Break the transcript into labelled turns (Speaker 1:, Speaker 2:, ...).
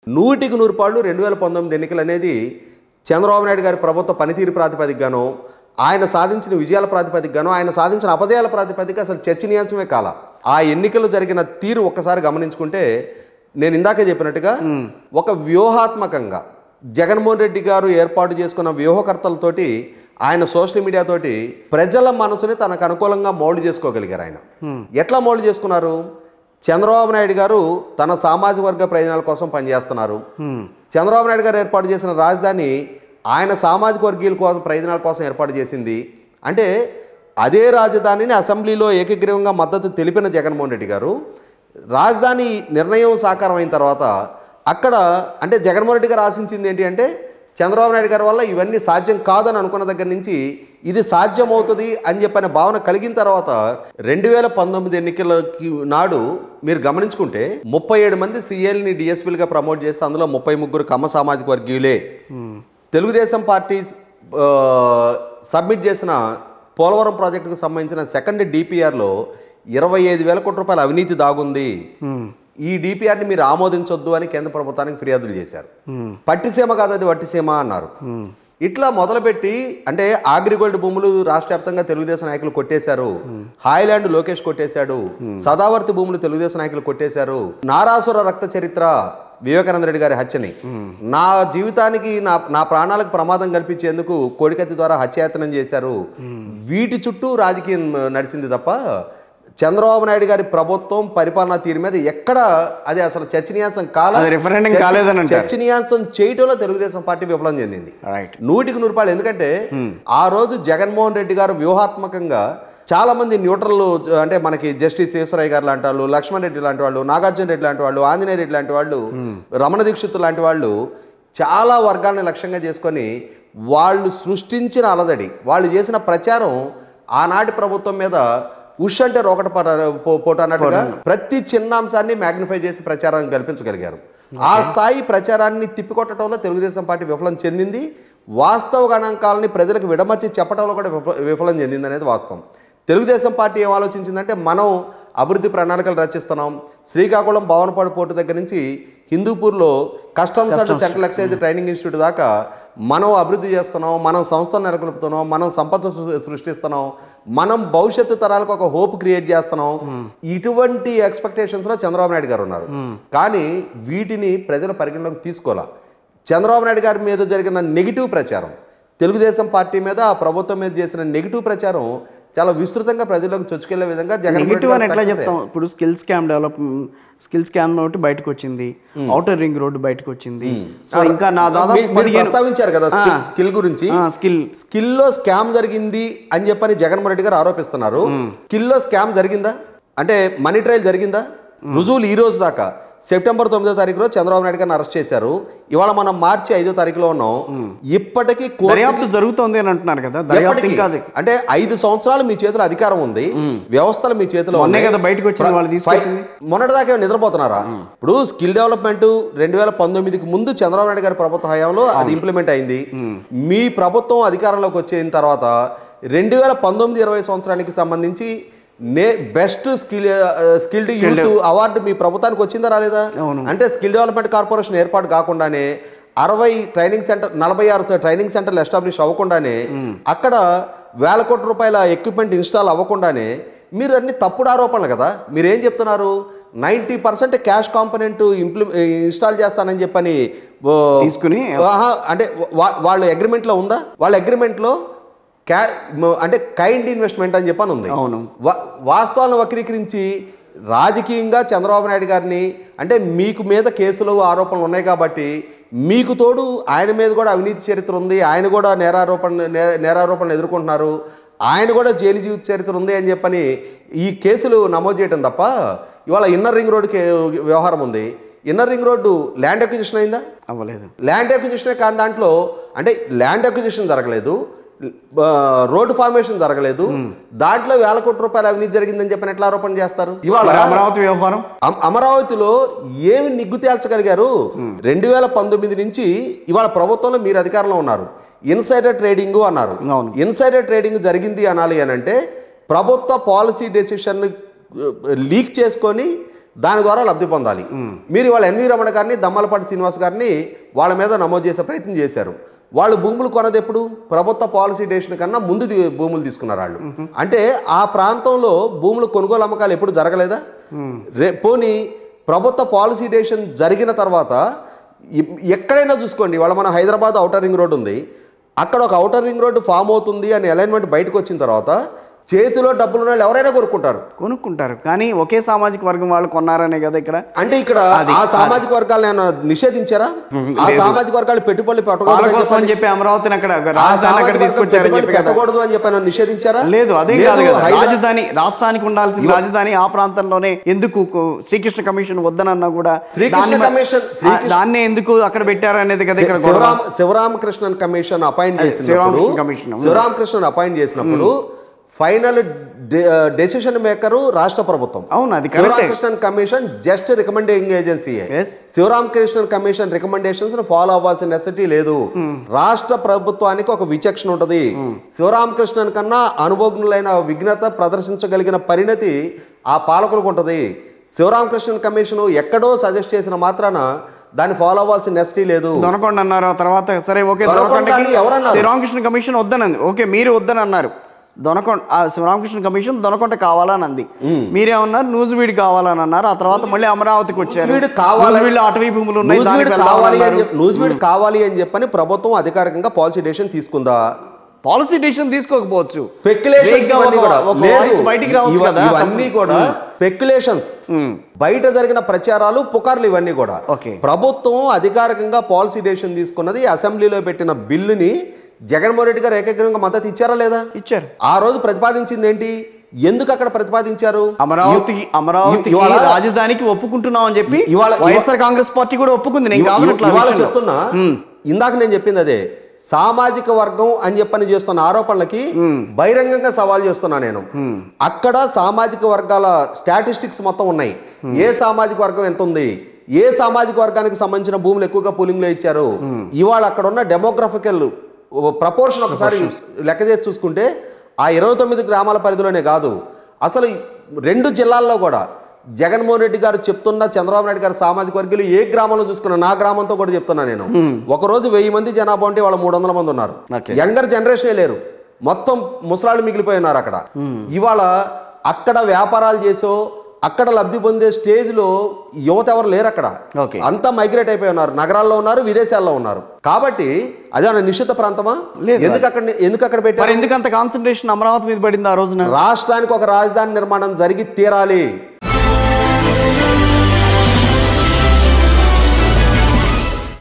Speaker 1: నూటికి నూరు పాళ్ళు రెండు వేల పంతొమ్మిది ఎన్నికలు అనేది చంద్రబాబు నాయుడు గారి ప్రభుత్వ పనితీరు ప్రాతిపదికగాను ఆయన సాధించిన విజయాల ప్రాతిపదికగాను ఆయన సాధించిన అపజయాల ప్రాతిపదిక అసలు చర్చనీయాంశమే కాల ఆ ఎన్నికలు జరిగిన తీరు ఒక్కసారి గమనించుకుంటే నేను ఇందాకే చెప్పినట్టుగా ఒక వ్యూహాత్మకంగా జగన్మోహన్ రెడ్డి గారు ఏర్పాటు చేసుకున్న వ్యూహకర్తలతోటి ఆయన సోషల్ మీడియా తోటి ప్రజల మనసుని తనకు అనుకూలంగా మౌల్డ్ చేసుకోగలిగారు ఆయన ఎట్లా మౌల్డ్ చేసుకున్నారు చంద్రబాబు నాయుడు గారు తన సామాజిక వర్గ ప్రయోజనాల కోసం పనిచేస్తున్నారు చంద్రబాబు నాయుడు గారు ఏర్పాటు చేసిన రాజధాని ఆయన సామాజిక వర్గీయుల కోసం ప్రయోజనాల కోసం ఏర్పాటు చేసింది అంటే అదే రాజధానిని అసెంబ్లీలో ఏకగ్రీవంగా మద్దతు తెలిపిన జగన్మోహన్ రెడ్డి గారు రాజధాని నిర్ణయం సాకారం అయిన తర్వాత అక్కడ అంటే జగన్మోహన్ రెడ్డి గారు ఆశించింది ఏంటి అంటే చంద్రబాబు నాయుడు గారి వల్ల ఇవన్నీ సాధ్యం కాదని అనుకున్న దగ్గర నుంచి ఇది సాధ్యం అవుతుంది అని చెప్పిన భావన కలిగిన తర్వాత రెండు వేల పంతొమ్మిది ఎన్నికలకి నాడు మీరు గమనించుకుంటే ముప్పై ఏడు మంది సీఎల్ని డిఎస్పీలుగా ప్రమోట్ చేస్తే అందులో ముప్పై ముగ్గురు కమ్మ సామాజిక వర్గీయులే తెలుగుదేశం పార్టీ ఆ, సబ్మిట్ చేసిన పోలవరం ప్రాజెక్టుకు సంబంధించిన సెకండ్ డిపిఆర్లో ఇరవై ఐదు వేల కోట్ల రూపాయల అవినీతి దాగుంది ఈ డిపిఆర్ని మీరు ఆమోదించొద్దు అని కేంద్ర ప్రభుత్వానికి ఫిర్యాదులు చేశారు పట్టిసీమ కాదు అది వట్టిసీమ అన్నారు ఇట్లా మొదలుపెట్టి అంటే ఆగ్రిగోల్డ్ భూములు రాష్ట్ర వ్యాప్తంగా తెలుగుదేశం నాయకులు కొట్టేశారు హాయ్లాండ్ లోకేష్ కొట్టేశాడు సదావర్తి భూములు తెలుగుదేశం నాయకులు కొట్టేశారు నారాసుర రక్త చరిత్ర వివేకానంద రెడ్డి గారి హత్యని నా జీవితానికి నా నా ప్రాణాలకు ప్రమాదం కల్పించేందుకు కోడికత్తి ద్వారా హత్యాయతనం చేశారు వీటి చుట్టూ రాజకీయం నడిచింది తప్ప చంద్రబాబు నాయుడు గారి ప్రభుత్వం పరిపాలనా తీరు మీద ఎక్కడ అది అసలు చర్చనీయాంశం కాల
Speaker 2: అది referendum కాలేదని అంటారు.
Speaker 1: చర్చనీయాంశం చేయటంలో తెలుగుదేశం పార్టీ విఫలం చెందింది
Speaker 2: రైట్
Speaker 1: నూటికి నూరు రూపాయలు ఎందుకంటే ఆ రోజు జగన్మోహన్ రెడ్డి గారు వ్యూహాత్మకంగా చాలా మంది న్యూట్రల్ అంటే మనకి జస్టిస్ ఈశ్వరయ్య గారు లాంటి వాళ్ళు లక్ష్మణ్ రెడ్డి లాంటి వాళ్ళు నాగార్జున రెడ్డి లాంటి వాళ్ళు ఆంజనేయ రెడ్డి లాంటి వాళ్ళు రమణ దీక్షిత్ లాంటి వాళ్ళు చాలా వర్గాలను లక్ష్యంగా చేసుకొని వాళ్ళు సృష్టించిన అలజడి వాళ్ళు చేసిన ప్రచారం ఆనాటి ప్రభుత్వం మీద ఉష్ అంటే రోకట పోట అన్నట్టుగా ప్రతి చిన్న అంశాన్ని మ్యాగ్నిఫై చేసి ప్రచారం కల్పించగలిగారు ఆ స్థాయి ప్రచారాన్ని తిప్పికొట్టడంలో తెలుగుదేశం పార్టీ విఫలం చెందింది వాస్తవ గణాంకాలని ప్రజలకు విడమర్చి చెప్పడంలో కూడా విఫ- విఫలం చెందింది అనేది వాస్తవం తెలుగుదేశం పార్టీ ఏం ఆలోచించిందంటే మనం అభివృద్ధి ప్రణాళికలు రచిస్తున్నాం శ్రీకాకుళం భవనపాడు పోర్టు దగ్గర నుంచి హిందూపూర్లో customs and central excise training institute దాకా మనం అభివృద్ధి చేస్తున్నాం మనం సంస్థలు నెలకొల్పుతున్నాం మనం సంపద సృ- సృష్టిస్తున్నాం మనం భవిష్యత్తు తరాలకు ఒక హోప్ క్రియేట్ చేస్తున్నాం ఇటువంటి ఎక్స్పెక్టేషన్స్లో చంద్రబాబు నాయుడు గారు ఉన్నారు కానీ వీటిని ప్రజల పరిగణలోకి తీసుకోవాలా చంద్రబాబు నాయుడు గారి మీద జరిగిన నెగిటివ్ ప్రచారం తెలుగుదేశం పార్టీ మీద ఆ ప్రభుత్వం మీద చేసిన నెగిటివ్ ప్రచారం చాలా విస్తృతంగా ప్రజల్లోకి చొచ్చుకెళ్లే విధంగా జగన్
Speaker 2: నెగిటివ్ అని ఎట్లా చెప్తాం ఇప్పుడు skill scam develop skill scam ఒకటి బయటకు వచ్చింది అవుటర్ రింగ్ రోడ్డు బయటకు వచ్చింది సో ఇంకా నా దాదాపు
Speaker 1: మీరు ప్రస్తావించారు కదా స్కిల్ స్కిల్ గురించి
Speaker 2: స్కిల్
Speaker 1: స్కిల్లో స్కామ్ జరిగింది అని చెప్పని జగన్మోహన్ రెడ్డి గారు ఆరోపిస్తున్నారు స్కిల్లో స్కామ్ జరిగిందా అంటే మనీ ట్రయల్ జరిగిందా రుజువులు ఈ రోజు దాకా సెప్టెంబర్ తొమ్మిదో తారీఖులో చంద్రబాబు నాయుడు గారిని అరెస్ట్ చేశారు ఇవాళ మనం మార్చి ఐదో తారీఖులో ఉన్నాం ఇప్పటికీ కోర్టుకి
Speaker 2: దర్యాప్తు జరుగుతోంది అని అంటున్నారు కదా దర్యాప్తు
Speaker 1: ఎప్పటికీ?
Speaker 2: ఇంకా జ-
Speaker 1: అంటే ఐదు సంవత్సరాలు మీ చేతిలో అధికారం ఉంది వ్యవస్థలు మీ చేతిలో
Speaker 2: మొన్నే
Speaker 1: ఉన్నాయి.
Speaker 2: కదా బయటకు వచ్చింది వాళ్ళు తీసుకొచ్చింది.
Speaker 1: ఫై- మొన్నటిదాకా ఏమైనా నిద్రపోతున్నారా ఇప్పుడు స్కిల్ డెవలప్మెంట్ రెండు వేల పంతొమ్మిదికి ముందు చంద్రబాబు నాయుడు గారి ప్రభుత్వ హయాంలో అది ఇంప్లిమెంట్ అయింది మీ ప్రభుత్వం అధికారంలోకి వచ్చిన తర్వాత రెండు వేల పంతొమ్మిది ఇరవై సంవత్సరానికి సంబంధించి నే best skill skilled youth award మీ ప్రభుత్వానికి వచ్చిందా రాలేదా
Speaker 2: అవును.
Speaker 1: అంటే స్కిల్ డెవలప్మెంట్ కార్పొరేషన్ ఏర్పాటు కాకుండానే అరవై ట్రైనింగ్ సెంటర్ నలభై ఆరు ట్రైనింగ్ సెంటర్లు ఎస్టాబ్లిష్ అవ్వకుండానే అక్కడ వేల కోట్ల రూపాయల ఎక్విప్మెంట్ ఇన్స్టాల్ అవ్వకుండానే మీరు అన్ని తప్పుడు ఆరోపణలు కదా మీరు ఏం చెప్తున్నారు నైంటీ పర్సెంట్ క్యాష్ కాంపనెంట్ ఇంప్లి ఇన్స్టాల్ చేస్తానని చెప్పని ఓ,
Speaker 2: తీసుకుని
Speaker 1: ఆహా, అంటే వా- వాళ్ళ అగ్రిమెంట్లో ఉందా వాళ్ళ అగ్రిమెంట్లో క్యా మ- అంటే కైండ్ ఇన్వెస్ట్మెంట్ అని చెప్పని ఉంది
Speaker 2: అవును.
Speaker 1: వా- వాస్తవాలను వక్రీకరించి రాజకీయంగా చంద్రబాబు నాయుడు గారిని అంటే మీకు మీద కేసులు ఆరోపణలు ఉన్నాయి కాబట్టి మీకు తోడు ఆయన మీద కూడా అవినీతి చరిత్ర ఉంది ఆయన కూడా నేరారోపణ నే- నేరారోపణలు ఎదుర్కొంటున్నారు ఆయన కూడా జైలు జీవిత చరిత్ర ఉంది అని చెప్పని ఈ కేసులు నమోదు చేయటం తప్ప ఇవాళ ఇన్నర్ రింగ్ రోడ్డు వ్యవహారం ఉంది inner ring road land acquisition అయిందా
Speaker 2: అవ్వలేదు
Speaker 1: ల్యాండ్ అక్విజిషనే కాని దాంట్లో అంటే ల్యాండ్ అక్విజిషన్ జరగలేదు ఆ, రోడ్డు ఫార్మేషన్ జరగలేదు దాంట్లో వేల కోట్ల రూపాయల అవినీతి జరిగిందని చెప్పిన ఎట్లా ఆరోపణ చేస్తారు ఇవాళ
Speaker 2: మరి అమరావతి వ్యవహారం
Speaker 1: అమ- అమరావతిలో ఏమి నిగ్గు తేల్చగలిగారు రెండు వేల పంతొమ్మిది నుంచి ఇవాళ ప్రభుత్వంలో మీరు అధికారంలో ఉన్నారు ఇన్సైడర్ ట్రేడింగ్ అన్నారు
Speaker 2: అవును.
Speaker 1: ఇన్సైడర్ ట్రేడింగ్ జరిగింది అనాలి అని అంటే ప్రభుత్వ పాలసీ డెసిషన్ లీక్ చేసుకొని దాని ద్వారా లబ్ధి పొందాలి మీరు ఇవాళ ఎన్వి రమణ గారిని దమ్మలపాటి శ్రీనివాస్ గారిని వాళ్ళ మీద నమోదు చేసే ప్రయత్నం చేశారు వాళ్ళు భూములు కొనది ఎప్పుడు ప్రభుత్వ పాలసీ డేషన్ కన్నా ముందు ది- భూములు తీసుకున్నారు వాళ్ళు అంటే ఆ ప్రాంతంలో భూములు కొనుగోలు అమ్మకాలు ఎప్పుడు జరగలేదా రే పోనీ ప్రభుత్వ పాలసీ డేషన్ జరిగిన తర్వాత ఎ- ఎక్కడైనా చూసుకోండి వాళ్ళ మన హైదరాబాద్ అవుటర్ రింగ్ రోడ్ ఉంది అక్కడ ఒక అవుటర్ రింగ్ రోడ్డు ఫామ్ అవుతుంది అని అలైన్మెంట్ బయటకు వచ్చిన తర్వాత చేతిలో డబ్బులు ఉన్న వాళ్ళు ఎవరైనా కొనుక్కుంటారు
Speaker 2: కొనుక్కుంటారు కానీ ఒకే సామాజిక వర్గం వాళ్ళు కొన్నారనే కదా ఇక్కడ
Speaker 1: అంటే ఇక్కడ ఆ సామాజిక వర్గాలను ఏమైనా నిషేధించారా ఆ సామాజిక వర్గాలు పెట్టుబడులు
Speaker 2: వాళ్ళ
Speaker 1: పెట్టకూడదు
Speaker 2: కోసం అని చెప్పి అమరావతిని అక్కడ
Speaker 1: ఆ
Speaker 2: రాజధాని అక్కడ
Speaker 1: సామాజిక వర్గం
Speaker 2: తీసుకొచ్చారని
Speaker 1: పెట్టుబడులు
Speaker 2: చెప్పి కదా
Speaker 1: పెట్టకూడదు అని చెప్పి ఏమైనా నిషేధించారా
Speaker 2: లేదు అదే
Speaker 1: లేదు,
Speaker 2: కాదు కదా
Speaker 1: హైదరా-
Speaker 2: రాజధాని రాష్ట్రానికి ఉండాల్సిన రాజధాని ఆ ప్రాంతంలోనే ఎందుకు కో- శ్రీకృష్ణ కమిషన్ వద్దనన్నా కూడా
Speaker 1: శ్రీకృష్ణ
Speaker 2: దాన్ని మ-
Speaker 1: కమిషన్-
Speaker 2: ఆ,
Speaker 1: శ్రీకృష్ణ-
Speaker 2: దాన్నే ఎందుకు అక్కడ పెట్టారు అనేది కదా ఇక్కడ గొడవ.
Speaker 1: శివరామ శివరామకృష్ణన్ కమిషన్ అపాయింట్
Speaker 2: అదే,
Speaker 1: చేసినప్పుడు
Speaker 2: శివరామకృష్ణ కమిషన్, అవును.
Speaker 1: శివరామకృష్ణన్ అపాయింట్ చేసినప్పుడు ఫైనల్ డెసిషన్ మేకర్ రాష్ట్ర ప్రభుత్వం
Speaker 2: అవును, అది కరెక్టే.
Speaker 1: Sivaramakrishnan commission just recommending agency
Speaker 2: Yes.
Speaker 1: Sivaramakrishnan commission recommendations follow అవ్వాల్సిన నెసెసిటీ లేదు రాష్ట్ర ప్రభుత్వానికి ఒక విచక్షణ ఉంటుంది శివరామకృష్ణన్ కన్నా అనుభవజ్ఞులైన విఘ్నత ప్రదర్శించగలిగిన పరిణతి ఆ పాలకులకు ఉంటుంది శివరామకృష్ణన్ కమిషన్ ఎక్కడో సజెస్ట్ చేసిన మాత్రాన దాన్ని ఫాలో అవ్వాల్సిన నెసెసిటీ లేదు
Speaker 2: దొనకొండ అన్నారు ఆ తర్వాత సరే ఓకే
Speaker 1: దొనకొండ
Speaker 2: దొనకొండకి
Speaker 1: అని ఎవరన్నారు?
Speaker 2: శ్రీరామకృష్ణ కమిషన్ వద్దనంది ఓకే మీరు వద్దని అన్నారు దొనకొండ ఆ శ్రీరామకృష్ణ కమిషన్ దొనకొండ కావాలని అంది మీరేమన్నారు నూజివీడు కావాలని అన్నారు ఆ తర్వాత మళ్ళీ అమరావతికి వచ్చారు
Speaker 1: నూజివీడు కావాలి
Speaker 2: నూజివీడులో అటవీ భూములు ఉన్నాయి
Speaker 1: నూజివీడు
Speaker 2: దానికి వెళ్దామని
Speaker 1: కావాలి అని
Speaker 2: అన్నారు.
Speaker 1: చెప్పి నూజివీడు కావాలి అని చెప్పని ప్రభుత్వం అధికారికంగా పాలసీ డెసిషన్ తీసుకుందా
Speaker 2: పాలసీ డెసిషన్ తీసుకోకపోవచ్చు
Speaker 1: స్పెక్యులేషన్స్
Speaker 2: వేగ్గా
Speaker 1: ఇవన్నీ
Speaker 2: ఒక-
Speaker 1: కూడా
Speaker 2: ఒక
Speaker 1: లేదు
Speaker 2: voice బయటికి రావచ్చు
Speaker 1: ఇవ-
Speaker 2: కదా
Speaker 1: ఇవన్నీ కూడా స్పెక్యులేషన్స్ బయట జరిగిన ప్రచారాలు పుకార్లు ఇవన్నీ కూడా
Speaker 2: ఓకే.
Speaker 1: ప్రభుత్వం అధికారికంగా పాలసీ డెసిషన్ తీసుకున్నది అసెంబ్లీలో పెట్టిన బిల్లుని జగన్మోహన్ రెడ్డి గారు ఏకగ్రీవంగా మద్దతు ఇచ్చారా లేదా
Speaker 2: ఇచ్చారు
Speaker 1: ఆ రోజు ప్రతిపాదించింది ఏంటి ఎందుకు అక్కడ ప్రతిపాదించారు
Speaker 2: అమరావతికి అమరావతికి
Speaker 1: ఇవాళ-
Speaker 2: రాజధానికి ఒప్పుకుంటున్నాం అని చెప్పి
Speaker 1: ఇవాళ-
Speaker 2: వైఎస్ఆర్ కాంగ్రెస్ పార్టీ కూడా ఒప్పుకుంది నేను
Speaker 1: ఇవ-
Speaker 2: కాదనట్లా ఆ
Speaker 1: ఇవాళ
Speaker 2: విషయంలో.
Speaker 1: చెప్తున్నా ఇందాక నేను చెప్పింది అదే సామాజిక వర్గం అని చెప్పని చేస్తున్న ఆరోపణలకి బహిరంగంగా సవాల్ చేస్తున్నా నేను అక్కడ సామాజిక వర్గాల స్టాటిస్టిక్స్ మొత్తం ఉన్నాయి ఏ సామాజిక వర్గం ఎంత ఉంది ఏ సామాజిక వర్గానికి సంబంధించిన భూములు ఎక్కువగా పూలింగ్ లో ఇచ్చారు ఇవాళ అక్కడ ఉన్న డెమోగ్రఫికల్ ప్రపోర్షన్ ఒకసారి లెక్క చేసి చూసుకుంటే ఆ ఇరవై తొమ్మిది గ్రామాల పరిధిలోనే కాదు అసలు రెండు జిల్లాల్లో కూడా జగన్మోహన్ రెడ్డి గారు చెప్తున్న చంద్రబాబు నాయుడు గారు సామాజిక వర్గాలు ఏ గ్రామంలో చూసుకున్నా నా గ్రామంతో కూడా చెప్తున్నా నేను ఒక రోజు వెయ్యి మంది జనాభా ఉంటే వాళ్ళు మూడు వందల మంది ఉన్నారు
Speaker 2: Okay.
Speaker 1: యంగర్ జనరేషనే లేరు మొత్తం ముసలాళ్ళు మిగిలిపోయి ఉన్నారు అక్కడ ఇవాళ అక్కడ వ్యాపారాలు చేసో అక్కడ లబ్ధి పొందే స్టేజ్లో యువత ఎవరు లేరు అక్కడ
Speaker 2: Okay.
Speaker 1: అంతా మైగ్రేట్ అయిపోయి ఉన్నారు నగరాల్లో ఉన్నారు విదేశాల్లో ఉన్నారు కాబట్టి అదే నిశ్చిత ప్రాంతమా
Speaker 2: లేదు.
Speaker 1: ఎందుకు అక్కడ ఎందుకు అక్కడ పెట్టారు
Speaker 2: మరి ఎందుకు అంత కాన్సన్ట్రేషన్ అమరావతి మీద పడింది ఆ రోజున
Speaker 1: రాష్ట్రానికి ఒక రాజధాని నిర్మాణం జరిగి తీరాలి